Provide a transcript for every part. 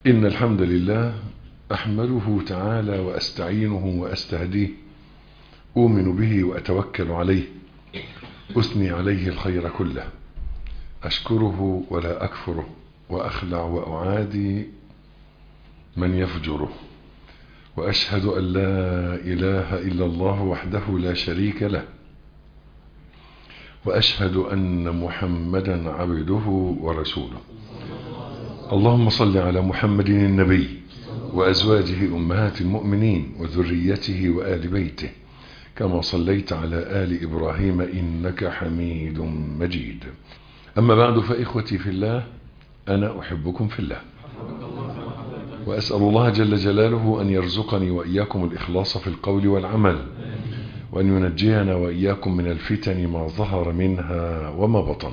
إن الحمد لله أحمده تعالى وأستعينه وأستهديه أؤمن به وأتوكل عليه أثني عليه الخير كله أشكره ولا أكفره وأخلع وأعادي من يفجره وأشهد أن لا إله إلا الله وحده لا شريك له وأشهد أن محمدا عبده ورسوله اللهم صل على محمد النبي وأزواجه أمهات المؤمنين وذريته وآل بيته كما صليت على آل إبراهيم إنك حميد مجيد أما بعد فإخوتي في الله أنا أحبكم في الله وأسأل الله جل جلاله أن يرزقني وإياكم الإخلاص في القول والعمل وأن ينجينا وإياكم من الفتن ما ظهر منها وما بطن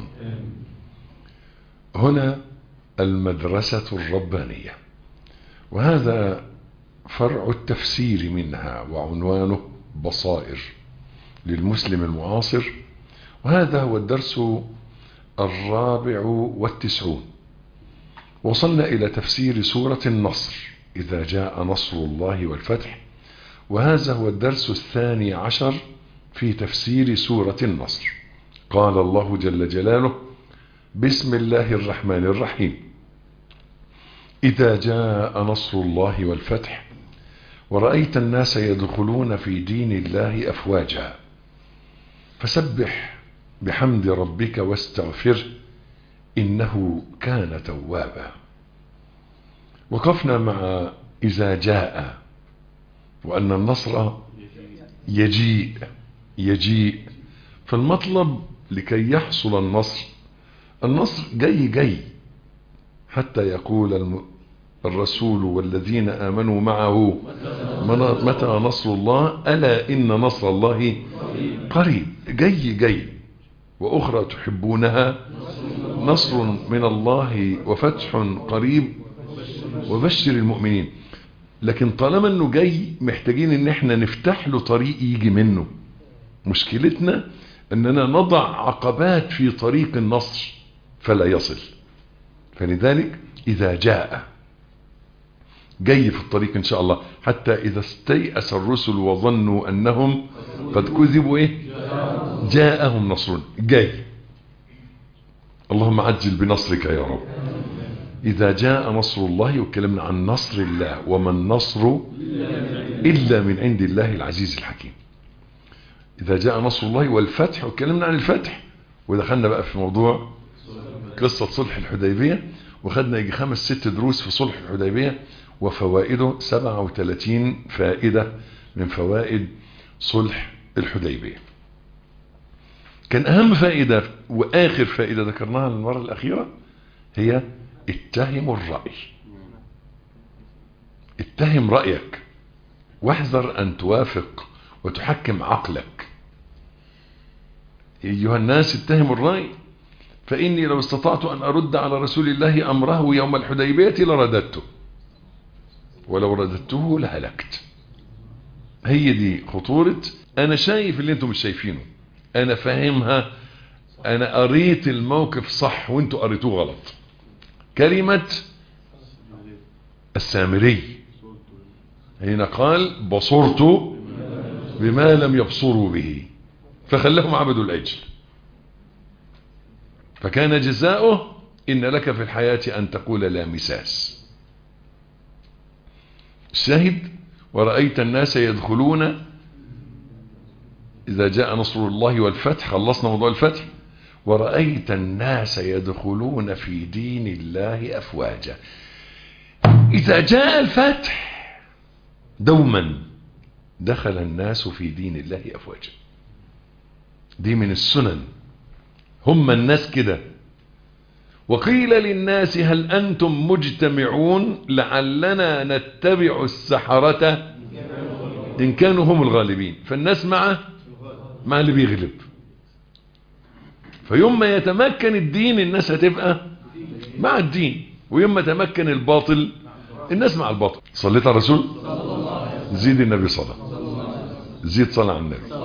هنا المدرسة الربانية وهذا فرع التفسير منها وعنوانه بصائر للمسلم المعاصر وهذا هو الدرس الرابع والتسعون وصلنا إلى تفسير سورة النصر إذا جاء نصر الله والفتح وهذا هو الدرس الثاني عشر في تفسير سورة النصر قال الله جل جلاله بسم الله الرحمن الرحيم إذا جاء نصر الله والفتح ورأيت الناس يدخلون في دين الله أفواجا فسبح بحمد ربك واستغفره إنه كان توابا وقفنا مع إذا جاء وأن النصر يجيء يجيء فالمطلب لكي يحصل النصر النصر جاي جاي حتى يقول الرسول والذين آمنوا معه متى نصر الله ألا إن نصر الله قريب جاي جاي وأخرى تحبونها نصر من الله وفتح قريب وبشر المؤمنين لكن طالما انه جاي محتاجين ان احنا نفتح له طريق يجي منه مشكلتنا اننا نضع عقبات في طريق النصر فلا يصل فلذلك اذا جاء جاي في الطريق ان شاء الله حتى اذا استيأس الرسل وظنوا انهم قد كذبوا ايه جاءهم نصر جاي اللهم عجل بنصرك يا رب إذا جاء نصر الله وكلمنا عن نصر الله وما النصر إلا من عند الله العزيز الحكيم إذا جاء نصر الله والفتح وكلمنا عن الفتح ودخلنا بقى في موضوع قصة صلح الحديبية وخدنا يجي خمس ست دروس في صلح الحديبية وفوائده 37 فائدة من فوائد صلح الحديبية كان أهم فائدة وآخر فائدة ذكرناها المرة الأخيرة هي اتهم الرأي اتهم رأيك واحذر أن توافق وتحكم عقلك أيها الناس اتهموا الرأي فإني لو استطعت أن أرد على رسول الله أمره يوم الحديبية لرددته ولو رددته لهلكت هي دي خطورة أنا شايف اللي انتم مش شايفينه أنا فاهمها أنا قريت الموقف صح وانتوا قريتوه غلط كلمة السامري هنا قال بصرت بما لم يبصروا به فخلهم عبدوا الأجل فكان جزاؤه إن لك في الحياة أن تقول لا مساس الشاهد ورأيت الناس يدخلون إذا جاء نصر الله والفتح خلصنا موضوع الفتح ورأيت الناس يدخلون في دين الله أفواجا إذا جاء الفتح دوما دخل الناس في دين الله أفواجا دي من السنن هم الناس كده وقيل للناس هل أنتم مجتمعون لعلنا نتبع السحرة إن كانوا هم الغالبين فالناس مع مع اللي بيغلب فيوم ما يتمكن الدين الناس هتبقى مع الدين ويوم ما يتمكن الباطل الناس مع الباطل صليت على الرسول زيد النبي صلى زيد صلى على النبي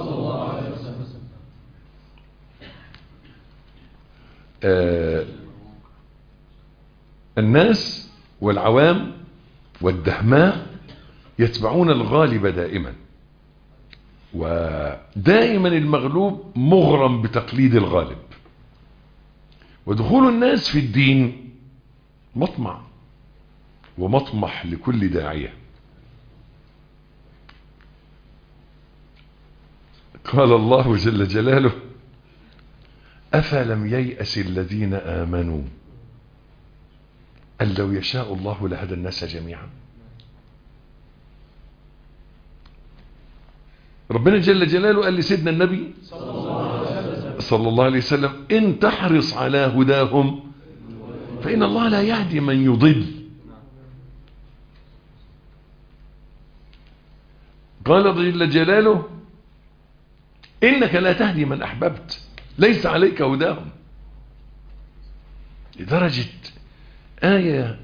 آه الناس والعوام والدهماء يتبعون الغالب دائما ودائما المغلوب مغرم بتقليد الغالب ودخول الناس في الدين مطمع ومطمح لكل داعية قال الله جل جلاله أفلم ييأس الذين آمنوا أن لو يشاء الله لهدى الناس جميعا ربنا جل جلاله قال لسيدنا النبي صلى الله عليه وسلم إن تحرص على هداهم فإن الله لا يهدي من يضل قال جل جلاله إنك لا تهدي من أحببت ليس عليك هداهم لدرجة آية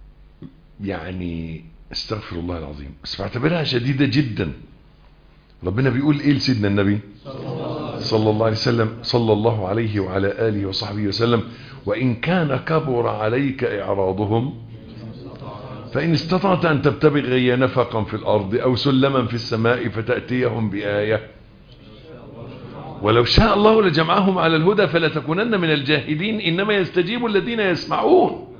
يعني استغفر الله العظيم بس بعتبرها شديدة جدا ربنا بيقول ايه لسيدنا النبي صلى الله عليه وسلم صلى الله عليه وعلى آله وصحبه وسلم وإن كان كبر عليك إعراضهم فإن استطعت أن تبتغي نفقا في الأرض أو سلما في السماء فتأتيهم بآية ولو شاء الله لجمعهم على الهدى فلا تكونن من الجاهلين إنما يستجيب الذين يسمعون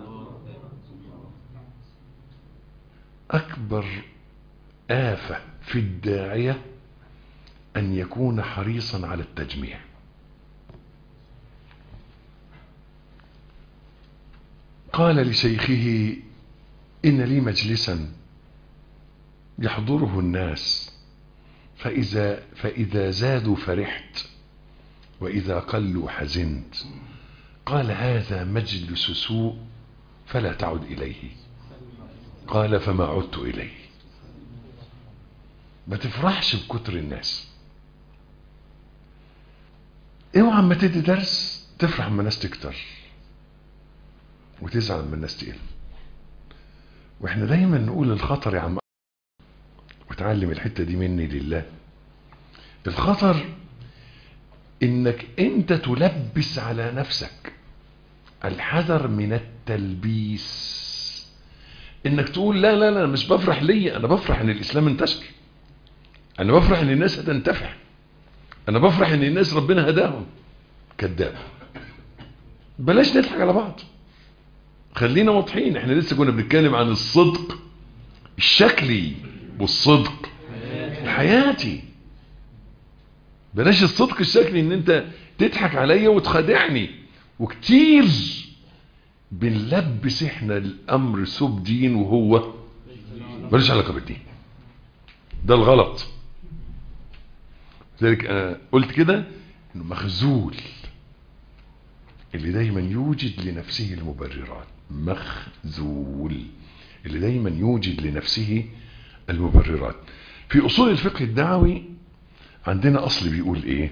أكبر آفة في الداعية أن يكون حريصا على التجميع قال لشيخه إن لي مجلسا يحضره الناس فإذا, فإذا زادوا فرحت وإذا قلوا حزنت قال هذا مجلس سوء فلا تعد إليه قال فما عدت إليه ما تفرحش بكتر الناس اوعى اما تدي درس تفرح اما الناس تكتر وتزعل اما الناس تقل واحنا دايما نقول الخطر يا عم وتعلم الحته دي مني لله الخطر انك انت تلبس على نفسك الحذر من التلبيس انك تقول لا لا لا مش بفرح ليا انا بفرح ان الاسلام انتشر انا بفرح ان الناس هتنتفع انا بفرح ان الناس ربنا هداهم كذاب بلاش نضحك على بعض خلينا واضحين احنا لسه كنا بنتكلم عن الصدق الشكلي والصدق الحياتي بلاش الصدق الشكلي ان انت تضحك عليا وتخدعني وكتير بنلبس احنا الامر سب دين وهو ملوش علاقه بالدين ده الغلط لذلك انا قلت كده انه مخزول اللي دايما يوجد لنفسه المبررات مخزول اللي دايما يوجد لنفسه المبررات في اصول الفقه الدعوي عندنا اصل بيقول ايه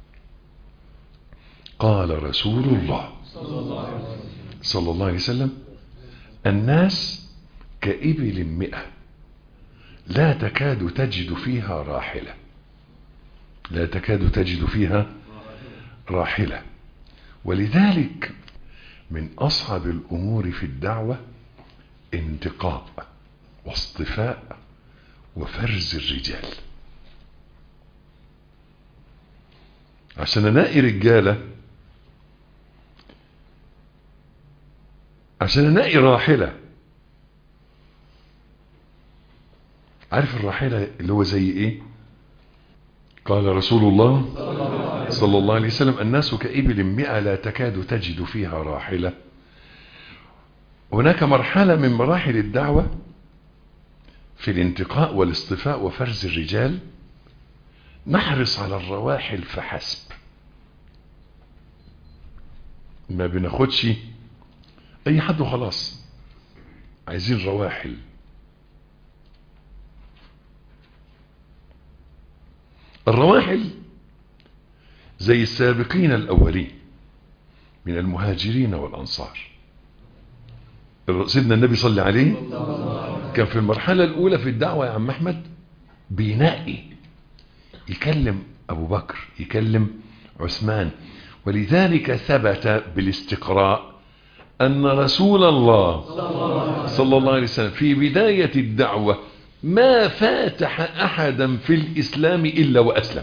قال رسول الله صلى الله عليه وسلم الناس كإبل مئة لا تكاد تجد فيها راحلة لا تكاد تجد فيها راحلة ولذلك من أصعب الأمور في الدعوة انتقاء واصطفاء وفرز الرجال عشان انقي رجاله عشان انقي راحله عارف الراحله اللي هو زي ايه قال رسول الله صلى الله عليه وسلم الناس كإبل مئة لا تكاد تجد فيها راحلة هناك مرحلة من مراحل الدعوة في الانتقاء والاصطفاء وفرز الرجال نحرص على الرواحل فحسب ما بناخدش اي حد وخلاص عايزين رواحل الرواحل زي السابقين الاولين من المهاجرين والانصار سيدنا النبي صلى عليه كان في المرحلة الاولى في الدعوة يا عم احمد بينقي يكلم ابو بكر يكلم عثمان ولذلك ثبت بالاستقراء أن رسول الله صلى الله عليه وسلم في بداية الدعوة ما فاتح أحدا في الإسلام إلا وأسلم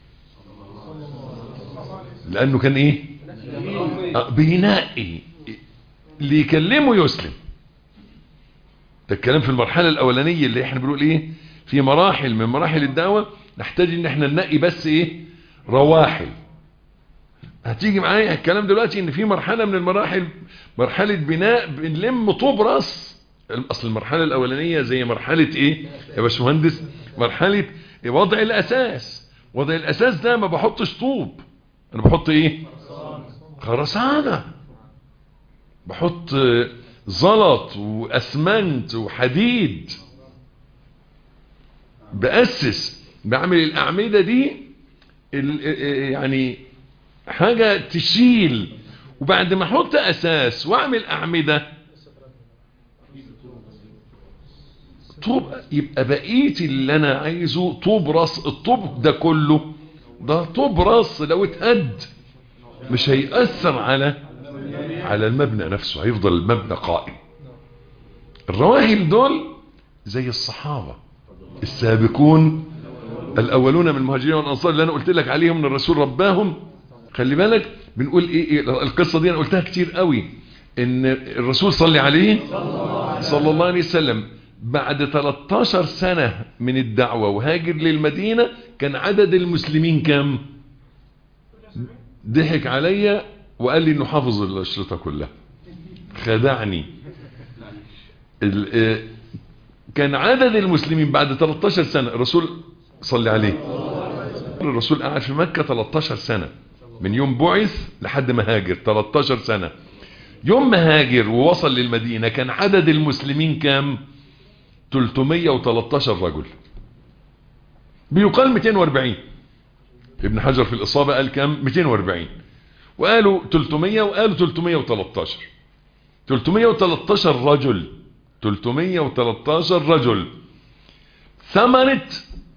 لأنه كان إيه آه، بينائي اللي يكلمه يسلم ده الكلام في المرحلة الأولانية اللي احنا بنقول إيه في مراحل من مراحل الدعوة نحتاج إن احنا ننقي بس إيه رواحل هتيجي معايا الكلام دلوقتي ان في مرحلة من المراحل مرحلة بناء بنلم طوب راس اصل المرحلة الاولانية زي مرحلة ايه يا باشمهندس مرحلة وضع الاساس وضع الاساس ده ما بحطش طوب انا بحط ايه خرسانة بحط زلط واسمنت وحديد بأسس بعمل الاعمدة دي ال- يعني حاجة تشيل وبعد ما احط اساس واعمل اعمدة طوب يبقى بقية اللي انا عايزه طوب راس الطوب ده كله ده طوب راس لو اتهد مش هيأثر على على المبنى نفسه هيفضل المبنى قائم الرواحل دول زي الصحابة السابقون الاولون من المهاجرين والانصار اللي انا قلت لك عليهم ان الرسول رباهم خلي بالك بنقول ايه, إيه القصة دي انا قلتها كتير قوي ان الرسول صلي عليه صلى الله عليه وسلم بعد 13 سنة من الدعوة وهاجر للمدينة كان عدد المسلمين كم ضحك عليا وقال لي انه حافظ الاشرطة كلها خدعني ال- آه، كان عدد المسلمين بعد 13 سنة الرسول صلي عليه الرسول قعد في مكة 13 سنة من يوم بعث لحد ما هاجر 13 سنة يوم ما هاجر ووصل للمدينة كان عدد المسلمين كام 313 رجل بيقال 240 ابن حجر في الإصابة قال كام 240 وقالوا 300 وقالوا 313 313 رجل 313 رجل ثمرة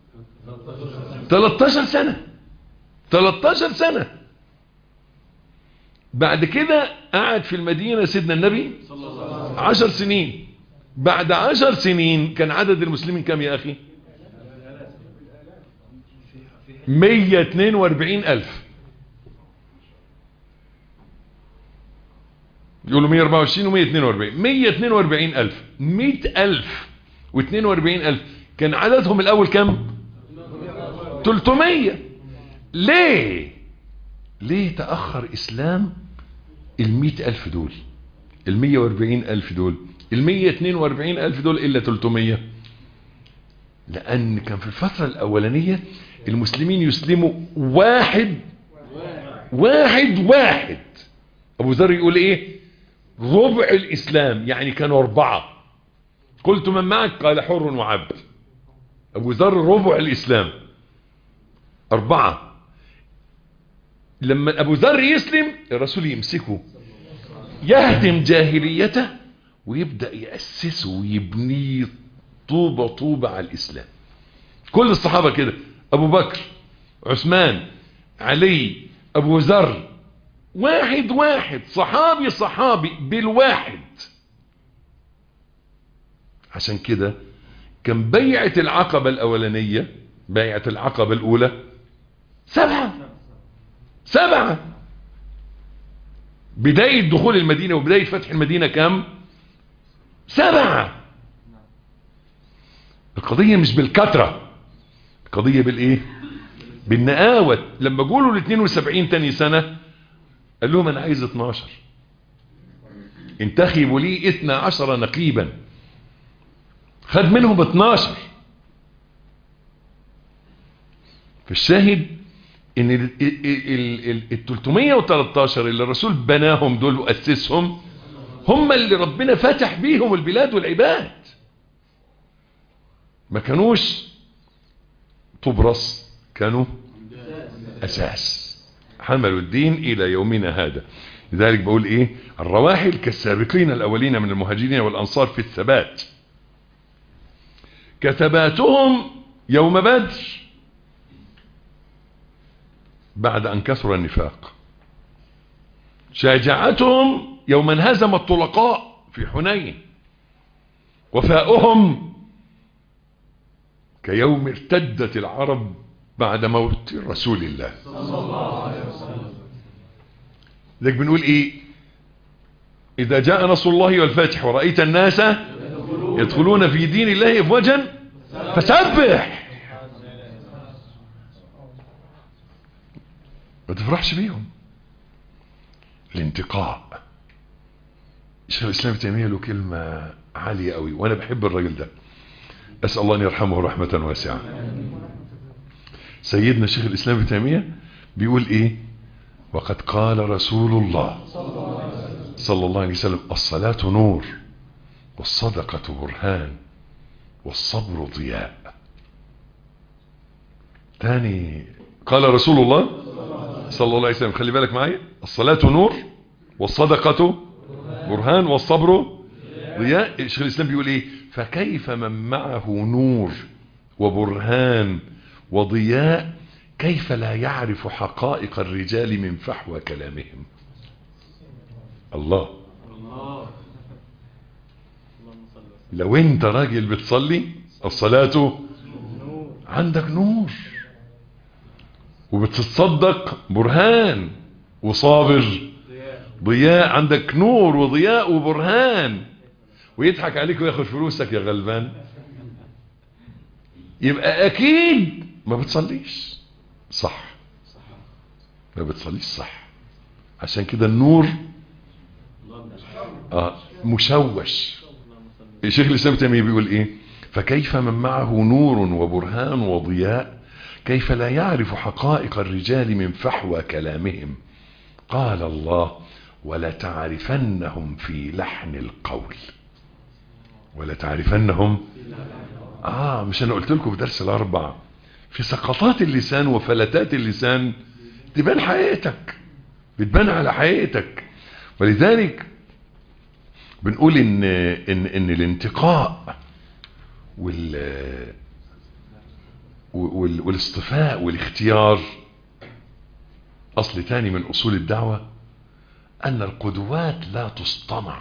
13 سنة 13 سنة بعد كده قعد في المدينة سيدنا النبي عشر سنين بعد عشر سنين كان عدد المسلمين كم يا أخي 142 ألف يقولوا 124 و 142 142 ألف 100 ألف و 42 ألف كان عددهم الأول كم 300 ليه ليه تأخر إسلام المئة ألف دول المية واربعين ألف دول المية اتنين واربعين ألف دول إلا تلتمية لأن كان في الفترة الأولانية المسلمين يسلموا واحد واحد واحد أبو ذر يقول إيه ربع الإسلام يعني كانوا أربعة قلت من معك قال حر وعبد أبو ذر ربع الإسلام أربعة لما أبو ذر يسلم الرسول يمسكه يهدم جاهليته ويبدأ يأسسه ويبنيه طوبة طوبة على الإسلام كل الصحابة كده أبو بكر عثمان علي أبو ذر واحد واحد صحابي صحابي بالواحد عشان كده كان بيعة العقبة الأولانية بيعة العقبة الأولى سبعة سبعة بداية دخول المدينة وبداية فتح المدينة كم سبعة القضية مش بالكثرة القضية بالايه بالنقاوة لما قولوا ال 72 تاني سنة قال لهم انا عايز 12 انتخبوا لي 12 نقيبا خد منهم 12 في الشاهد ان ال ال- ال- ال 313 اللي الرسول بناهم دول واسسهم هم اللي ربنا فتح بيهم البلاد والعباد ما كانوش طوب راس كانوا اساس حملوا الدين الى يومنا هذا لذلك بقول ايه الرواحل كالسابقين الاولين من المهاجرين والانصار في الثبات كثباتهم يوم بدر بعد أن كثر النفاق شجاعتهم يوم انهزم الطلقاء في حنين وفاؤهم كيوم ارتدت العرب بعد موت رسول الله ذلك بنقول ايه اذا جاء نصر الله والفتح ورأيت الناس يدخلون في دين الله افواجا فسبح ما تفرحش بيهم الانتقاء شيخ الاسلام تيميه له كلمه عاليه قوي وانا بحب الراجل ده اسال الله ان يرحمه رحمه واسعه سيدنا شيخ الاسلام ابن تيميه بيقول ايه وقد قال رسول الله صلى الله عليه وسلم الصلاه نور والصدقه برهان والصبر ضياء تاني قال رسول الله صلى الله عليه وسلم خلي بالك معايا الصلاة نور والصدقة برهان والصبر ضياء شيخ الإسلام بيقول إيه فكيف من معه نور وبرهان وضياء كيف لا يعرف حقائق الرجال من فحوى كلامهم الله لو انت راجل بتصلي الصلاة عندك نور وبتتصدق برهان وصابر ضياء عندك نور وضياء وبرهان ويضحك عليك وياخد فلوسك يا غلبان يبقى اكيد ما بتصليش صح ما بتصليش صح عشان كده النور آه مشوش الشيخ الاسلام تيميه بيقول ايه فكيف من معه نور وبرهان وضياء كيف لا يعرف حقائق الرجال من فحوى كلامهم قال الله ولتعرفنهم في لحن القول ولتعرفنهم اه مش انا قلت لكم في درس الاربع في سقطات اللسان وفلتات اللسان تبان حقيقتك بتبان على حقيقتك ولذلك بنقول ان ان ان الانتقاء وال والاصطفاء والاختيار اصل تاني من اصول الدعوة ان القدوات لا تصطنع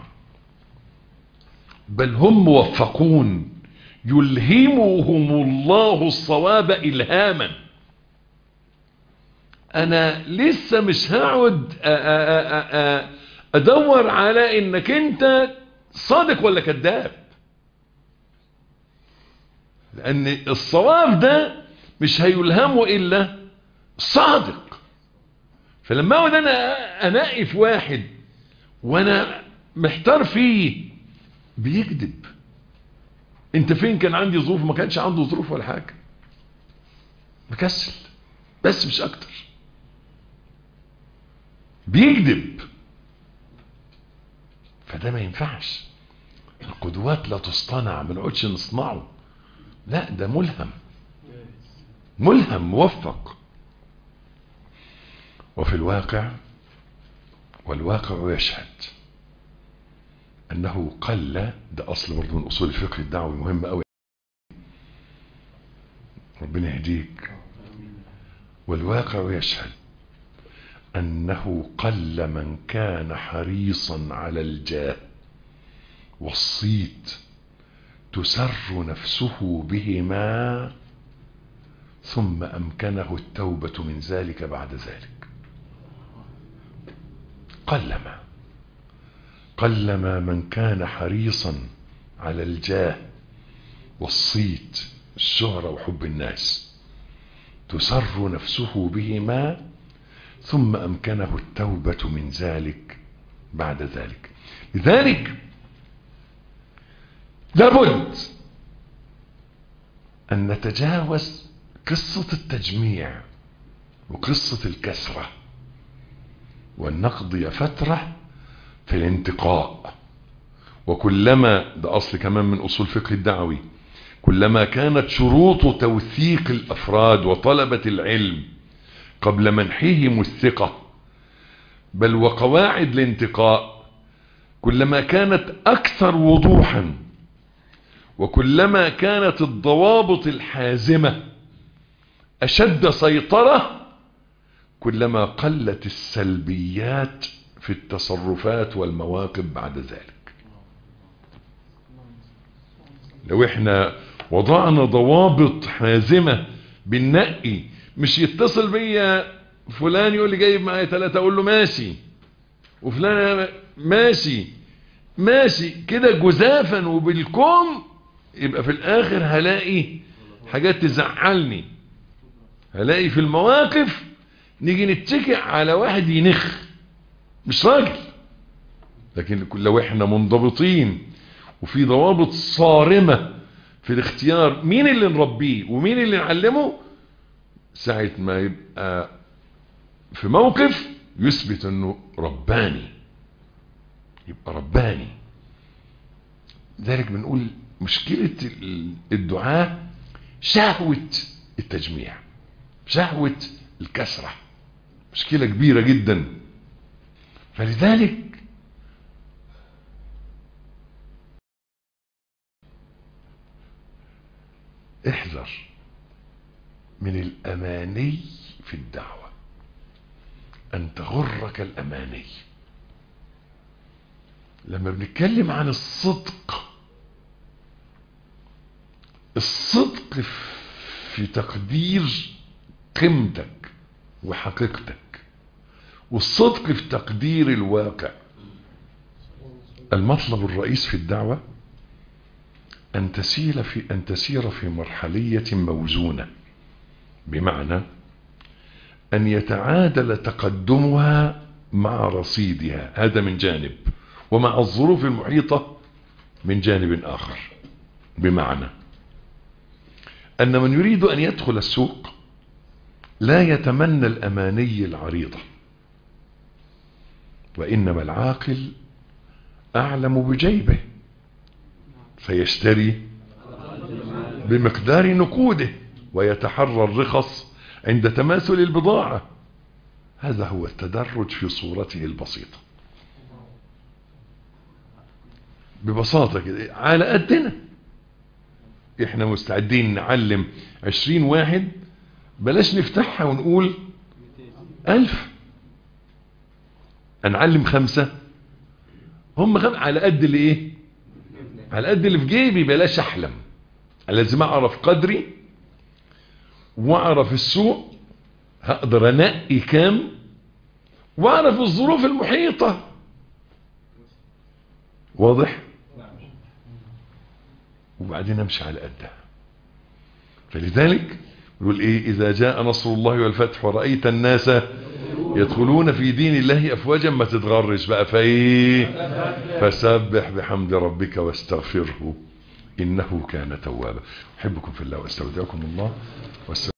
بل هم موفقون يلهمهم الله الصواب الهاما انا لسه مش هقعد ادور على انك انت صادق ولا كذاب لان الصواب ده مش هيلهمه الا صادق فلما اقعد انا انقي في واحد وانا محتار فيه بيكذب انت فين كان عندي ظروف ما كانش عنده ظروف ولا حاجه مكسل بس مش اكتر بيكذب فده ما ينفعش القدوات لا تصطنع ما نقعدش نصنعه لا ده ملهم ملهم موفق وفي الواقع والواقع يشهد انه قل ده اصل برضه من اصول الفقه الدعوي مهم قوي ربنا يهديك والواقع يشهد انه قل من كان حريصا على الجاه والصيت تسر نفسه بهما ثم امكنه التوبة من ذلك بعد ذلك قلما قلما من كان حريصا على الجاه والصيت الشهرة وحب الناس تسر نفسه بهما ثم أمكنه التوبة من ذلك بعد ذلك لذلك لابد أن نتجاوز قصة التجميع وقصة الكسرة ونقضي فترة في الانتقاء وكلما ده أصل كمان من أصول فقه الدعوي كلما كانت شروط توثيق الأفراد وطلبة العلم قبل منحهم الثقة بل وقواعد الانتقاء كلما كانت أكثر وضوحا وكلما كانت الضوابط الحازمة أشد سيطرة كلما قلت السلبيات في التصرفات والمواقف بعد ذلك لو احنا وضعنا ضوابط حازمة بالنقي مش يتصل بيا فلان يقول لي جايب معايا ثلاثة اقول له ماشي وفلان ماشي ماشي كده جزافا وبالكم يبقى في الاخر هلاقي حاجات تزعلني هلاقي في المواقف نيجي نتكئ على واحد ينخ مش راجل لكن لو احنا منضبطين وفي ضوابط صارمة في الاختيار مين اللي نربيه ومين اللي نعلمه ساعة ما يبقى في موقف يثبت انه رباني يبقى رباني ذلك بنقول مشكلة الدعاء شهوة التجميع شهوة الكسرة مشكلة كبيرة جدا فلذلك احذر من الأماني في الدعوة أن تغرك الأماني لما بنتكلم عن الصدق الصدق في تقدير قيمتك وحقيقتك والصدق في تقدير الواقع المطلب الرئيس في الدعوة أن تسير في أن تسير في مرحلية موزونة بمعنى أن يتعادل تقدمها مع رصيدها هذا من جانب ومع الظروف المحيطة من جانب آخر بمعنى أن من يريد أن يدخل السوق لا يتمنى الأماني العريضة وإنما العاقل أعلم بجيبه فيشتري بمقدار نقوده ويتحرى الرخص عند تماثل البضاعة هذا هو التدرج في صورته البسيطة ببساطة كده على قدنا احنا مستعدين نعلم عشرين واحد بلاش نفتحها ونقول ألف هنعلم خمسة هم خم... على قد اللي ايه على قد اللي في جيبي بلاش احلم لازم اعرف قدري واعرف السوق هقدر انقي كام واعرف الظروف المحيطة واضح وبعدين امشي على قدها فلذلك يقول ايه اذا جاء نصر الله والفتح ورأيت الناس يدخلون في دين الله افواجا ما تتغرش بقى فايه فسبح بحمد ربك واستغفره انه كان توابا احبكم في الله واستودعكم الله والسلام